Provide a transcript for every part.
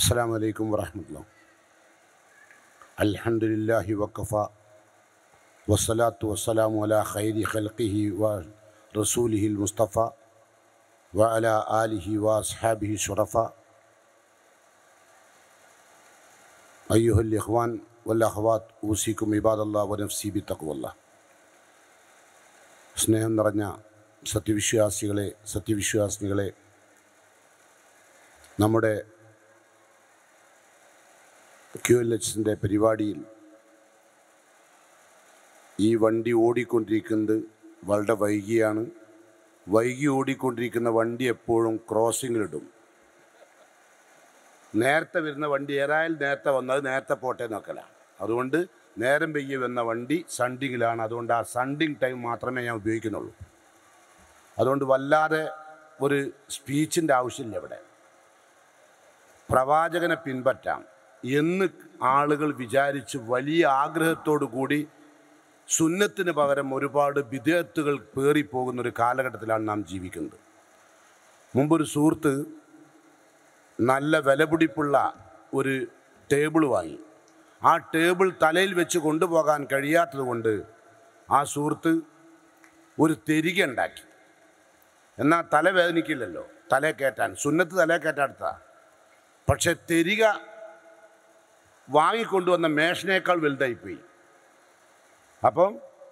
السلام عليكم ورحمة الله الحمد لله وكفى والصلاة والسلام على خير خلقه ورسوله المصطفى وعلى آله وأصحابه الشرفاء أيها الإخوان والأخوات أوصيكم عباد الله ونفسي بتقوى الله സ്നേഹം നിറഞ്ഞ സത്യവിശ്വാസികളെ സത്യവിശ്വാസിനികളെ നമ്മുടെ ക്യു എൽ എച്ചിൻ്റെ പരിപാടിയിൽ ഈ വണ്ടി ഓടിക്കൊണ്ടിരിക്കുന്നത് വളരെ വൈകിയാണ് വൈകി ഓടിക്കൊണ്ടിരിക്കുന്ന വണ്ടി എപ്പോഴും ക്രോസിങ്ങിലിടും നേരത്തെ വരുന്ന വണ്ടി ഏതായാലും നേരത്തെ വന്നത് നേരത്തെ പോട്ടെ നോക്കലാണ് അതുകൊണ്ട് നേരം പെയ്യ വന്ന വണ്ടി സണ്ടിങ്ങിലാണ് അതുകൊണ്ട് ആ സണ്ടിങ് ടൈം മാത്രമേ ഞാൻ ഉപയോഗിക്കുന്നുള്ളൂ അതുകൊണ്ട് വല്ലാതെ ഒരു സ്പീച്ചിൻ്റെ ആവശ്യമില്ല ഇവിടെ പ്രവാചകനെ പിൻപറ്റാം എന്ന് ആളുകൾ വിചാരിച്ച് വലിയ ആഗ്രഹത്തോടു കൂടി സുന്നത്തിന് പകരം ഒരുപാട് വിദേഹത്തുകൾ പേറിപ്പോകുന്ന ഒരു കാലഘട്ടത്തിലാണ് നാം ജീവിക്കുന്നത് മുമ്പൊരു സുഹൃത്ത് നല്ല വിലപിടിപ്പുള്ള ഒരു ടേബിൾ വാങ്ങി ആ ടേബിൾ തലയിൽ വെച്ച് കൊണ്ടുപോകാൻ കഴിയാത്തത് കൊണ്ട് ആ സുഹൃത്ത് ഒരു തെരിക ഉണ്ടാക്കി എന്നാൽ തല വേദനിക്കില്ലല്ലോ തലേ കയറ്റാൻ സുന്നത്ത് തലേ കയറ്റാടുത്ത പക്ഷെ തെരിക വാങ്ങിക്കൊണ്ടുവന്ന മേഷനേക്കാൾ വലുതായിപ്പോയി അപ്പം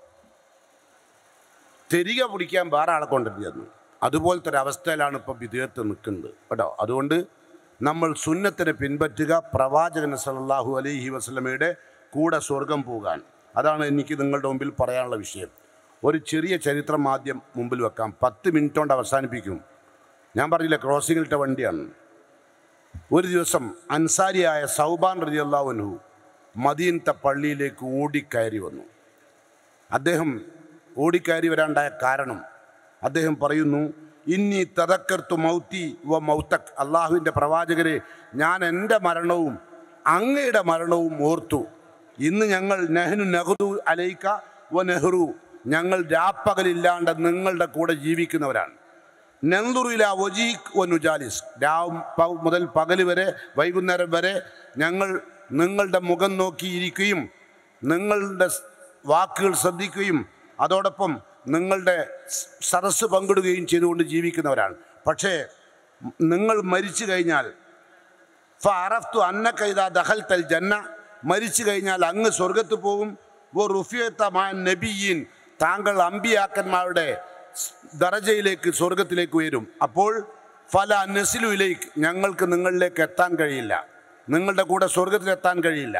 തെരിക പിടിക്കാൻ വേറെ ആളെ കൊണ്ടുവരുന്നു തന്നു അതുപോലത്തെ ഒരു അവസ്ഥയിലാണ് ഇപ്പോൾ വിദേഹത്ത് നിൽക്കുന്നത് കേട്ടോ അതുകൊണ്ട് നമ്മൾ സുന്നത്തിനെ പിൻപറ്റുക പ്രവാചകൻ സല്ലല്ലാഹു അലൈഹി വസല്ലമയുടെ കൂടെ സ്വർഗം പോകാൻ അതാണ് എനിക്ക് നിങ്ങളുടെ മുമ്പിൽ പറയാനുള്ള വിഷയം ഒരു ചെറിയ ചരിത്രം ആദ്യം മുമ്പിൽ വെക്കാം പത്ത് മിനിറ്റ് കൊണ്ട് അവസാനിപ്പിക്കും ഞാൻ പറഞ്ഞില്ല ക്രോസിങ്ങിലിട്ട വണ്ടിയാണ് ഒരു ദിവസം അൻസാരിയായ സൗബാൻ റതി അള്ളാഹുനു മദീനത്തെ പള്ളിയിലേക്ക് ഓടിക്കയറി വന്നു അദ്ദേഹം ഓടിക്കയറി വരാണ്ടായ കാരണം അദ്ദേഹം പറയുന്നു ഇന്നി തതക്കർത്തു മൗത്തി വ മൗത്തക് അള്ളാഹുവിൻ്റെ പ്രവാചകരെ ഞാൻ എൻ്റെ മരണവും അങ്ങയുടെ മരണവും ഓർത്തു ഇന്ന് ഞങ്ങൾ നെഹ്നു നെഹ്റു അലൈക്ക വ നെഹ്റു ഞങ്ങൾ രാപ്പകലില്ലാണ്ട് നിങ്ങളുടെ കൂടെ ജീവിക്കുന്നവരാണ് നെന്തുറില ഒജീഖ് വ നുജാലിസ് രാവും പ- മുതൽ പകൽ വരെ വൈകുന്നേരം വരെ ഞങ്ങൾ നിങ്ങളുടെ മുഖം നോക്കിയിരിക്കുകയും നിങ്ങളുടെ സ് വാക്കുകൾ ശ്രദ്ധിക്കുകയും അതോടൊപ്പം നിങ്ങളുടെ സ് സരസ് പങ്കിടുകയും ചെയ്തുകൊണ്ട് ജീവിക്കുന്നവരാണ് പക്ഷേ നിങ്ങൾ മരിച്ചു കഴിഞ്ഞാൽ ഫറഫ്തു അന്ന കൈത ദഹൽ തൽ ജന്ന മരിച്ചു കഴിഞ്ഞാൽ അങ്ങ് സ്വർഗത്ത് പോകും ഓ റുഫിയത്തമാ നബിയീൻ താങ്കൾ അമ്പിയാക്കന്മാരുടെ സ് ദറജയിലേക്ക് സ്വർഗത്തിലേക്ക് ഉയരും അപ്പോൾ ഫല നസിലുയിലേക്ക് ഞങ്ങൾക്ക് നിങ്ങളിലേക്ക് എത്താൻ കഴിയില്ല നിങ്ങളുടെ കൂടെ സ്വർഗത്തിലെത്താൻ കഴിയില്ല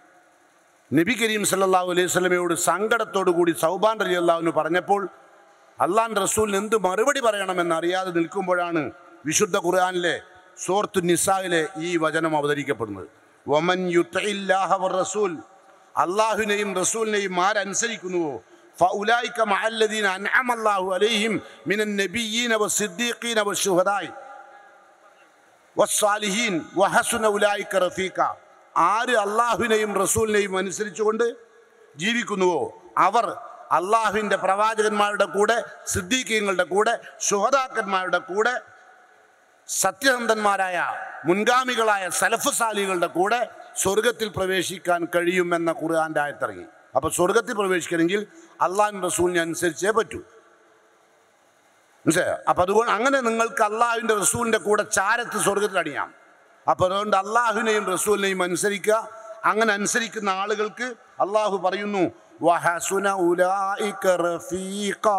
നബി കരീം സല്ലല്ലാഹു അലൈഹി സ്വലമയോട് സങ്കടത്തോടു കൂടി സൗബാൻ റലി അള്ളാഹുവിന് പറഞ്ഞപ്പോൾ അള്ളാൻ റസൂലിന് എന്ത് മറുപടി പറയണമെന്ന് അറിയാതെ നിൽക്കുമ്പോഴാണ് വിശുദ്ധ ഖുർആനിലെ സൂറത്തു നിസായിലെ ഈ വചനം അവതരിക്കപ്പെടുന്നത് വമൻ യുത്തഇല്ലാഹ വർ റസൂൽ അള്ളാഹുവിനെയും റസൂലിനെയും ആരനുസരിക്കുന്നുവോ ഫഉലൈക മഅല്ലദീന അൻഅമല്ലാഹു അലൈഹിം മിനൻ നബിയ്യീന വസ്സിദ്ദീഖീന വശുഹദായി വസ്സാലിഹീൻ വഹസുന ഉലായിക്ക റഫീഖ ആര് അള്ളാഹുവിനെയും റസൂലിനെയും അനുസരിച്ചുകൊണ്ട് ജീവിക്കുന്നുവോ അവർ അള്ളാഹുവിൻ്റെ പ്രവാചകന്മാരുടെ കൂടെ സിദ്ദീഖീങ്ങളുടെ കൂടെ ശുഹദാക്കന്മാരുടെ കൂടെ സത്യസന്ധന്മാരായ മുൻഗാമികളായ സലഫ് സാലികളുടെ കൂടെ സ്വർഗത്തിൽ പ്രവേശിക്കാൻ കഴിയുമെന്ന ഖുർആൻ്റെ ആയത്തിറങ്ങി അപ്പോൾ സ്വർഗത്തിൽ പ്രവേശിക്കണമെങ്കിൽ അള്ളാഹു റസൂലിനെ അനുസരിച്ചേ പറ്റൂ മനസ്സിലായോ അപ്പം അതുകൊണ്ട് അങ്ങനെ നിങ്ങൾക്ക് അള്ളാഹുവിൻ്റെ റസൂലിൻ്റെ കൂടെ ചാരത്ത് സ്വർഗത്തിൽ അണിയാം അപ്പോൾ അതുകൊണ്ട് അള്ളാഹുവിനെയും റസൂലിനെയും അനുസരിക്കുക അങ്ങനെ അനുസരിക്കുന്ന ആളുകൾക്ക് അള്ളാഹു പറയുന്നു വഹസുന ഉലായിക റഫീഖാ.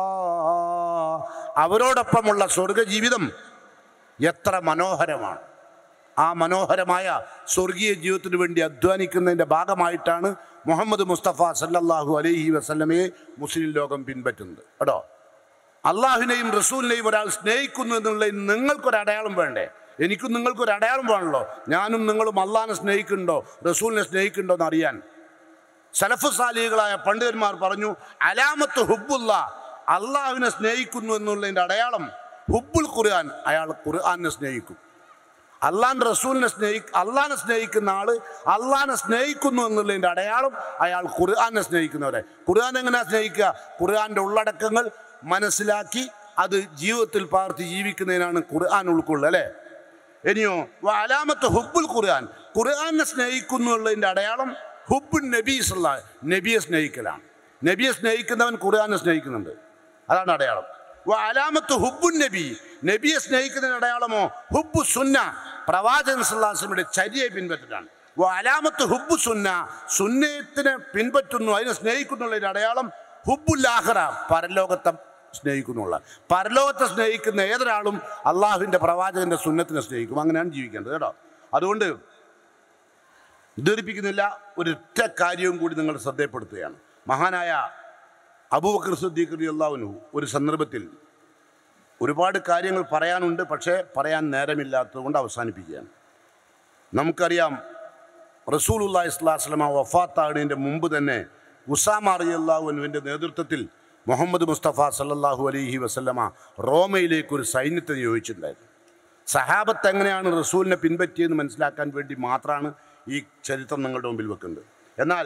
അവരോടൊപ്പമുള്ള സ്വർഗ ജീവിതം എത്ര മനോഹരമാണ് ആ മനോഹരമായ സ്വർഗീയ ജീവിതത്തിന് വേണ്ടി അധ്വാനിക്കുന്നതിൻ്റെ ഭാഗമായിട്ടാണ് മുഹമ്മദ് മുസ്തഫ സല്ലല്ലാഹു അലൈഹി വസല്ലമയെ മുസ്ലിം ലോകം പിൻപറ്റുന്നത് കേട്ടോ അള്ളാഹുവിനെയും റസൂലിനെയും ഒരാൾ സ്നേഹിക്കുന്നു എന്നുള്ളതിന് നിങ്ങൾക്കൊരു അടയാളം വേണ്ടേ എനിക്കും നിങ്ങൾക്കൊരു അടയാളം വേണമല്ലോ ഞാനും നിങ്ങളും അള്ളാഹിനെ സ്നേഹിക്കുന്നുണ്ടോ റസൂലിനെ സ്നേഹിക്കുന്നുണ്ടോ എന്ന് അറിയാൻ സലഫ് സാലികളായ പണ്ഡിതന്മാർ പറഞ്ഞു അലാമത്ത് ഹുബുല്ല അള്ളാഹുവിനെ സ്നേഹിക്കുന്നു എന്നുള്ളതിൻ്റെ അടയാളം ഹുബുൽ ഖുർആൻ അയാൾ ഖുർആാനെ സ്നേഹിക്കും അള്ളാൻ റസൂലിനെ സ്നേഹി അള്ളാഹിനെ സ്നേഹിക്കുന്ന ആള് അള്ളാഹിനെ സ്നേഹിക്കുന്നു എന്നുള്ളതിൻ്റെ അടയാളം അയാൾ ഖുർആാനെ സ്നേഹിക്കുന്നവരെ ഖുർആൻ എങ്ങനെയാ സ്നേഹിക്കുക ഖുർആാൻ്റെ ഉള്ളടക്കങ്ങൾ മനസ്സിലാക്കി അത് ജീവിതത്തിൽ പാർത്തി ജീവിക്കുന്നതിനാണ് ഖുർആൻ ഉൾക്കൊള്ളുക അല്ലേ ഇനിയോ അലാമത്ത് ഹുബുൽ ഖുർആൻ ഖുർആനെ സ്നേഹിക്കുന്നുള്ളതിൻ്റെ അടയാളം ഹുബുൻ നബി സല്ലാ നബിയെ സ്നേഹിക്കലാണ് നബിയെ സ്നേഹിക്കുന്നവൻ ഖുർആനെ സ്നേഹിക്കുന്നുണ്ട് അതാണ് അടയാളം അലാമത്ത് ഹുബുൻ നബി നബിയെ സ്നേഹിക്കുന്നതിന് അടയാളമോ ഹുബു സുന്ന പ്രവാചകൻ സല്ലാസ്ലമിയുടെ ചര്യയെ പിൻപറ്റലാണ് അലാമത്ത് ഹുബു സുന്ന സുന്നത്തിനെ പിൻപറ്റുന്നു അതിനെ സ്നേഹിക്കുന്നുള്ളതിന്റെ അടയാളം ഹുബുല്ലാഹറ പരലോകത്തെ സ്നേഹിക്കുന്നുള്ള പരലോകത്തെ സ്നേഹിക്കുന്ന ഏതൊരാളും അള്ളാഹുവിൻ്റെ പ്രവാചകന്റെ സുന്നത്തിനെ സ്നേഹിക്കും അങ്ങനെയാണ് ജീവിക്കേണ്ടത് കേട്ടോ അതുകൊണ്ട് ദീർഘിപ്പിക്കുന്നില്ല ഒരൊറ്റ കാര്യവും കൂടി നിങ്ങൾ ശ്രദ്ധയപ്പെടുത്തുകയാണ് മഹാനായ അബൂബക്കർ സിദ്ദീഖ് അള്ളാഹുനു ഒരു സന്ദർഭത്തിൽ ഒരുപാട് കാര്യങ്ങൾ പറയാനുണ്ട് പക്ഷേ പറയാൻ നേരമില്ലാത്തതുകൊണ്ട് അവസാനിപ്പിക്കുകയാണ് നമുക്കറിയാം റസൂലുല്ലാ ഇസ്ലാസ്ലമ വഫാത്താടിൻ്റെ മുമ്പ് തന്നെ ഉസാമ അറിയല്ലാഹുവിൻ്റെ നേതൃത്വത്തിൽ മുഹമ്മദ് മുസ്തഫ സല്ലല്ലാഹു അലൈഹി വസല്ലമ റോമയിലേക്ക് ഒരു സൈന്യത്തെ നിയോഗിച്ചിട്ടുണ്ടായിരുന്നു സഹാബത്ത് എങ്ങനെയാണ് റസൂലിനെ പിൻപറ്റിയെന്ന് മനസ്സിലാക്കാൻ വേണ്ടി മാത്രമാണ് ഈ ചരിത്രം നിങ്ങളുടെ മുമ്പിൽ വെക്കുന്നത് എന്നാൽ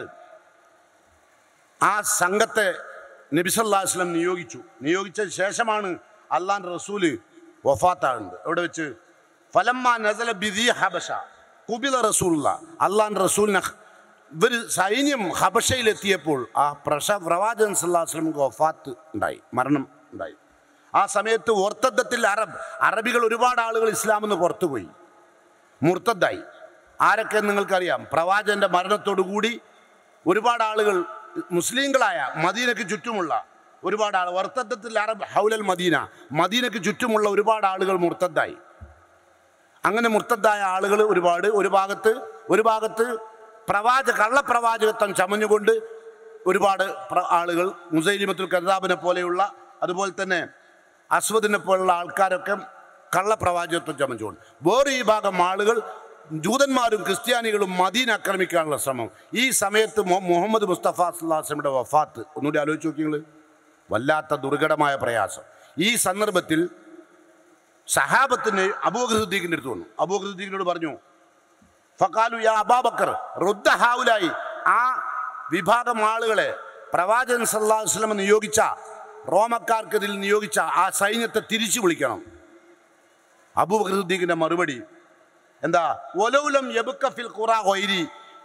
ആ സംഘത്തെ നബിസല്ലാസ്ലം നിയോഗിച്ചു നിയോഗിച്ച ശേഷമാണ് അള്ളാൻ്റെ റസൂല് വഫാത്താകുന്നത് എവിടെ വെച്ച് ഫലമ്മ നസല ബിദി ഹബഷ കുബില റസൂലുള്ള അള്ളാൻ്റെ റസൂലിനെ ഇവർ സൈന്യം ഹബഷയിലെത്തിയപ്പോൾ ആ പ്രശ പ്രവാചകൻ സല്ലാസ്ലമിക്ക് വഫാത്ത് ഉണ്ടായി മരണം ഉണ്ടായി ആ സമയത്ത് ഓർത്തദ്ദത്തിൽ അറബ് അറബികൾ ഒരുപാട് ആളുകൾ ഇസ്ലാമിൽ നിന്ന് പുറത്തുപോയി മുർത്തദ്ദായി ആരൊക്കെ നിങ്ങൾക്കറിയാം പ്രവാചകന്റെ മരണത്തോടുകൂടി ഒരുപാട് ആളുകൾ മുസ്ലിങ്ങളായ മദീനയ്ക്ക് ചുറ്റുമുള്ള ഒരുപാട് ആൾ വർത്തത്തിൽ അറബ് ഹൗലൽ മദീന മദീനയ്ക്ക് ചുറ്റുമുള്ള ഒരുപാട് ആളുകൾ മുർത്തദ്ദായി അങ്ങനെ മുർത്തദ്ദായ ആളുകൾ ഒരുപാട് ഒരു ഭാഗത്ത് ഒരു ഭാഗത്ത് പ്രവാച കള്ളപ്രവാചകത്വം ചമഞ്ഞുകൊണ്ട് ഒരുപാട് പ്ര- ആളുകൾ മുസൈലിമത്തുൽ കർദാബിനെ പോലെയുള്ള അതുപോലെ തന്നെ അസ്വദിനെ പോലുള്ള ആൾക്കാരൊക്കെ കള്ളപ്രവാചകത്വം ചമഞ്ഞുകൊണ്ട് വേറെ ഈ ഭാഗം ആളുകൾ ജൂതന്മാരും ക്രിസ്ത്യാനികളും മദീന ആക്രമിക്കാനുള്ള ശ്രമം ഈ സമയത്ത് മൊ- മുഹമ്മദ് മുസ്തഫ സുല്ലാസ്ലമിയുടെ വഫാത്ത് ഒന്നുകൂടി ആലോചിച്ച് നോക്കി നിങ്ങൾ വല്ലാത്ത ദുർഘടമായ പ്രയാസം ഈ സന്ദർഭത്തിൽ സഹാബത്തിന് അബൂഖുദ്ദീഖിൻ്റെ അടുത്ത് വന്നു അബൂഖുദ്ദീഖിനോട് പറഞ്ഞു ഫക്കാലു യാ അബാബക്കർ റുദ്ദ ഹാവുലായി ആ വിഭാഗം ആളുകളെ പ്രവാചകൻ സല്ലല്ലാഹു അലൈഹി വസല്ലം നിയോഗിച്ച റോമക്കാർക്ക് ഇതിൽ നിയോഗിച്ച ആ സൈന്യത്തെ തിരിച്ചു വിളിക്കണം അബൂബക്കർ മറുപടി എന്താ ഒലൗലം യബുക്ക ഫിൽ ഖുറ ഗൈരി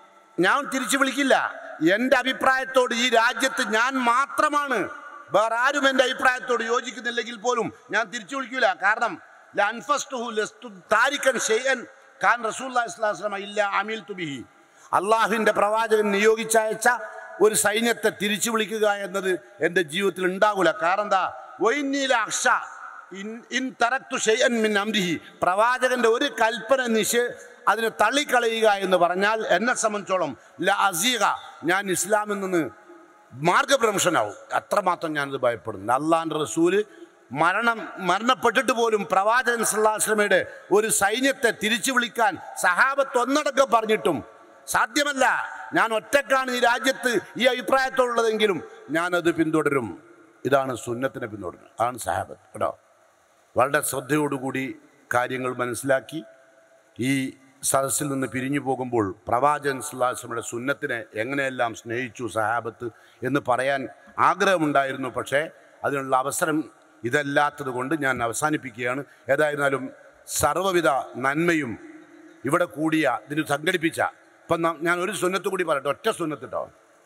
ഞാൻ തിരിച്ചു വിളിക്കില്ല എൻ്റെ അഭിപ്രായത്തോട് ഈ രാജ്യത്ത് ഞാൻ മാത്രമാണ് വേറെ ആരും എൻ്റെ അഭിപ്രായത്തോട് യോജിക്കുന്നില്ലെങ്കിൽ പോലും ഞാൻ തിരിച്ചു വിളിക്കില്ല കാരണം ലൻഫസ്തുഹു ലസ്തു താരിഖൻ ഷെയ്യൻ ഖാൻ റസൂല്ലാ ഇസ്ലാസ്ലമ ഇല്ല അമീൽ തുബിഹി അള്ളാഹുവിൻ്റെ പ്രവാചകൻ നിയോഗിച്ചയച്ച ഒരു സൈന്യത്തെ തിരിച്ചു വിളിക്കുക എന്നത് എൻ്റെ ജീവിതത്തിൽ ഉണ്ടാകില്ല കാരണം എന്താ വൈനീല അക്ഷ ഇൻ ഇൻ തറക്തു ഷെയ്യൻ മിൻ അംരിഹി പ്രവാചകന്റെ ഒരു കൽപ്പന നിഷേ അതിനെ തള്ളിക്കളയുക എന്ന് പറഞ്ഞാൽ എന്നെ സംബന്ധിച്ചോളം ല അസീക ഞാൻ ഇസ്ലാമിൽ നിന്ന് മാർഗഭ്രംശനാവും അത്രമാത്രം ഞാനിത് ഭയപ്പെടുന്നു അള്ളാൻ്റെ റസൂല് മരണം മരണപ്പെട്ടിട്ട് പോലും പ്രവാചകൻ സല്ലാസ്ലമയുടെ ഒരു സൈന്യത്തെ തിരിച്ചു വിളിക്കാൻ സഹാബത്ത് ഒന്നടക്കം പറഞ്ഞിട്ടും സാധ്യമല്ല ഞാൻ ഒറ്റക്കാണ് ഈ രാജ്യത്ത് ഈ അഭിപ്രായത്തോടുള്ളതെങ്കിലും ഞാനത് പിന്തുടരും ഇതാണ് സുന്നത്തിനെ പിന്തുടരുന്നത് അതാണ് സഹാബത്ത് കേട്ടോ വളരെ ശ്രദ്ധയോടുകൂടി കാര്യങ്ങൾ മനസ്സിലാക്കി ഈ സദസ്സിൽ നിന്ന് പിരിഞ്ഞു പോകുമ്പോൾ പ്രവാചകൻ സുല്ലാസ്ലമയുടെ സുന്നത്തിനെ എങ്ങനെയെല്ലാം സ്നേഹിച്ചു സഹാബത്ത് എന്ന് പറയാൻ ആഗ്രഹമുണ്ടായിരുന്നു പക്ഷേ അതിനുള്ള അവസരം ഇതല്ലാത്തത് കൊണ്ട് ഞാൻ അവസാനിപ്പിക്കുകയാണ് ഏതായിരുന്നാലും സർവ്വവിധ നന്മയും ഇവിടെ കൂടിയ ഇതിന് സംഘടിപ്പിച്ച ഇപ്പം ന- ഞാൻ ഒരു സുന്നത്ത് കൂടി പറയട്ടെ ഒറ്റ സുന്നത്ത് കേട്ടോ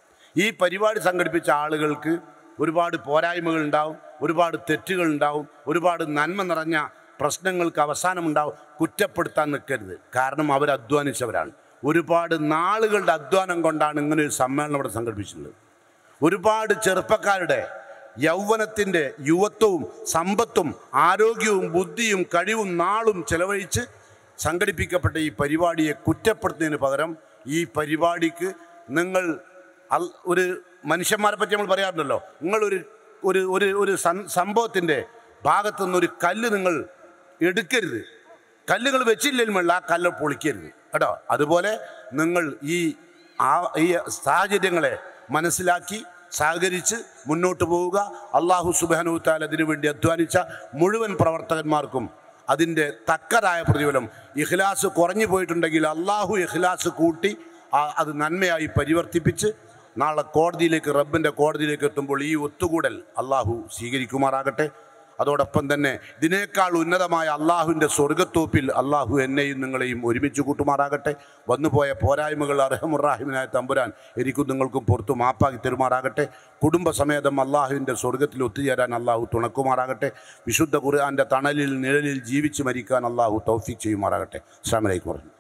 ഈ പരിപാടി സംഘടിപ്പിച്ച ആളുകൾക്ക് ഒരുപാട് പോരായ്മകൾ ഉണ്ടാവും ഒരുപാട് തെറ്റുകൾ ഉണ്ടാവും ഒരുപാട് നന്മ നിറഞ്ഞ പ്രശ്നങ്ങൾക്ക് അവസാനമുണ്ടാവും കുറ്റപ്പെടുത്താൻ നിൽക്കരുത് കാരണം അവർ അധ്വാനിച്ചവരാണ് ഒരുപാട് നാളുകളുടെ അധ്വാനം കൊണ്ടാണ് ഇങ്ങനെ ഒരു സമ്മേളനം ഇവിടെ സംഘടിപ്പിച്ചിട്ടുള്ളത് ഒരുപാട് ചെറുപ്പക്കാരുടെ യൗവനത്തിൻ്റെ യുവത്വവും സമ്പത്തും ആരോഗ്യവും ബുദ്ധിയും കഴിവും നാളും ചെലവഴിച്ച് സംഘടിപ്പിക്കപ്പെട്ട ഈ പരിപാടിയെ കുറ്റപ്പെടുത്തുന്നതിന് പകരം ഈ പരിപാടിക്ക് നിങ്ങൾ അൽ- ഒരു മനുഷ്യന്മാരെ പറ്റി നമ്മൾ പറയാറുണ്ടല്ലോ നിങ്ങളൊരു ഒരു ഒരു ഒരു സം- സംഭവത്തിൻ്റെ ഭാഗത്തു നിന്നൊരു കല്ല് നിങ്ങൾ എടുക്കരുത് കല്ലുകൾ വെച്ചില്ലെങ്കിൽ ആ കല്ല് പൊളിക്കരുത് കേട്ടോ അതുപോലെ നിങ്ങൾ ഈ ആ ഈ സാഹചര്യങ്ങളെ മനസ്സിലാക്കി സഹകരിച്ച് മുന്നോട്ട് പോവുക അള്ളാഹു സുബാനുത്താൽ അതിനു വേണ്ടി അധ്വാനിച്ച മുഴുവൻ പ്രവർത്തകന്മാർക്കും അതിൻ്റെ തക്കതായ പ്രതിഫലം ഇഖ്ലാസ് കുറഞ്ഞു പോയിട്ടുണ്ടെങ്കിൽ അള്ളാഹു ഇഖ്ലാസ് കൂട്ടി ആ- അത് നന്മയായി പരിവർത്തിപ്പിച്ച് നാളെ കോടതിയിലേക്ക് റബ്ബിൻ്റെ കോടതിയിലേക്ക് എത്തുമ്പോൾ ഈ ഒത്തുകൂടൽ അള്ളാഹു സ്വീകരിക്കുമാറാകട്ടെ അതോടൊപ്പം തന്നെ ഇതിനേക്കാൾ ഉന്നതമായ അള്ളാഹുവിൻ്റെ സ്വർഗത്തോപ്പിൽ അള്ളാഹു എന്നെയും നിങ്ങളെയും ഒരുമിച്ച് കൂട്ടുമാറാകട്ടെ വന്നുപോയ പോരായ്മകൾ അർഹമുറാഹിമിനായ തമ്പുരാൻ എനിക്കും നിങ്ങൾക്കും പുറത്തു മാപ്പാക്കി തരുമാറാകട്ടെ കുടുംബസമേതം അള്ളാഹുവിൻ്റെ സ്വർഗത്തിൽ ഒത്തുചേരാൻ അള്ളാഹു തുണക്കുമാറാകട്ടെ വിശുദ്ധ ഖുർആൻ്റെ തണലിൽ നിഴലിൽ ജീവിച്ച് മരിക്കാൻ അള്ളാഹു തൗഫീഖ് ചെയ്യുമാറാകട്ടെ അസ്സാം വലൈക്കും പറഞ്ഞു